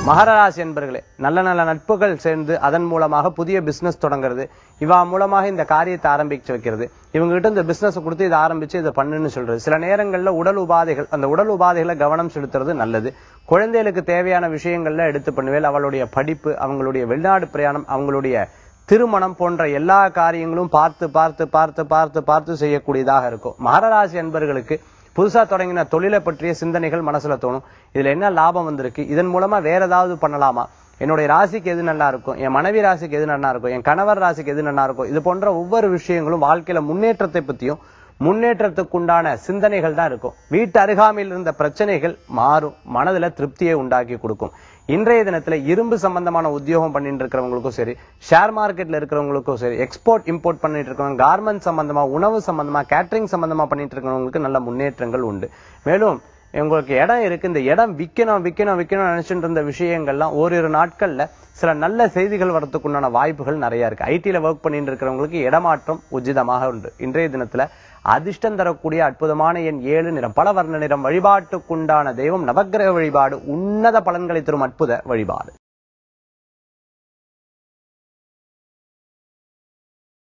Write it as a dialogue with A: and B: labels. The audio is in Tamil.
A: மகராசி என்பர்களே நல்ல நல்ல நட்புகள் சேர்ந்து அதன் மூலமாக புதிய பிசினஸ் தொடங்குறது இவா மூலமாக இந்த காரியத்தை ஆரம்பிச்சு வைக்கிறது இவங்க கிட்ட இந்த பிசினஸ் கொடுத்து இதை ஆரம்பிச்சு இதை பண்ணுன்னு சொல்றது சில நேரங்கள்ல உடல் உபாதைகள் அந்த உடல் உபாதைகளை கவனம் செலுத்துறது நல்லது குழந்தைகளுக்கு தேவையான விஷயங்கள்ல எடுத்து பண்ணுவேல் அவளுடைய படிப்பு அவங்களுடைய வெளிநாடு பிரயாணம் அவங்களுடைய திருமணம் போன்ற எல்லா காரியங்களும் பார்த்து பார்த்து பார்த்து பார்த்து பார்த்து செய்யக்கூடியதாக இருக்கும் மகராசி என்பர்களுக்கு புதுசா தொடங்கின தொழிலை பற்றிய சிந்தனைகள் மனசுல தோணும் இதுல என்ன லாபம் வந்திருக்கு இதன் மூலமா வேற ஏதாவது பண்ணலாமா என்னுடைய ராசிக்கு எது நல்லா இருக்கும் என் மனைவி ராசிக்கு எது நல்லா இருக்கும் என் கணவர் ராசிக்கு எது நல்லா இருக்கும் இது போன்ற ஒவ்வொரு விஷயங்களும் வாழ்க்கையில முன்னேற்றத்தை பத்தியும் முன்னேற்றத்துக்குண்டான சிந்தனைகள் தான் இருக்கும் வீட்டு அருகாமையில் இருந்த பிரச்சனைகள் மாறும் மனதுல திருப்தியை உண்டாக்கி கொடுக்கும் இன்றைய தினத்துல இரும்பு சம்பந்தமான உத்தியோகம் பண்ணிட்டு இருக்கிறவங்களுக்கும் சரி ஷேர் மார்க்கெட்ல இருக்கிறவங்களுக்கும் சரி எக்ஸ்போர்ட் இம்போர்ட் பண்ணிட்டு இருக்கிறவங்க கார்மெண்ட் சம்பந்தமா உணவு சம்பந்தமா கேட்டரிங் சம்பந்தமா பண்ணிட்டு இருக்கிறவங்களுக்கு நல்ல முன்னேற்றங்கள் உண்டு மேலும் உங்களுக்கு இடம் இருக்கு இந்த இடம் விக்கணும் விக்கணும் விக்கணும் நினைச்சிட்டு இருந்த விஷயங்கள்லாம் ஓரிரு நாட்கள்ல சில நல்ல செய்திகள் வரதுக்குண்டான வாய்ப்புகள் நிறைய இருக்கு ஐடில ஒர்க் பண்ணிட்டு இருக்கிறவங்களுக்கு இடமாற்றம் உச்சிதமாக உண்டு இன்றைய தினத்துல அதிர்ஷ்டம் தரக்கூடிய அற்புதமான எண் ஏழு நிறம் பல வர்ண நிறம் வழிபாட்டுக்குண்டான தெய்வம் நவக்கிரக வழிபாடு உன்னத பலன்களை தரும் அற்புத வழிபாடு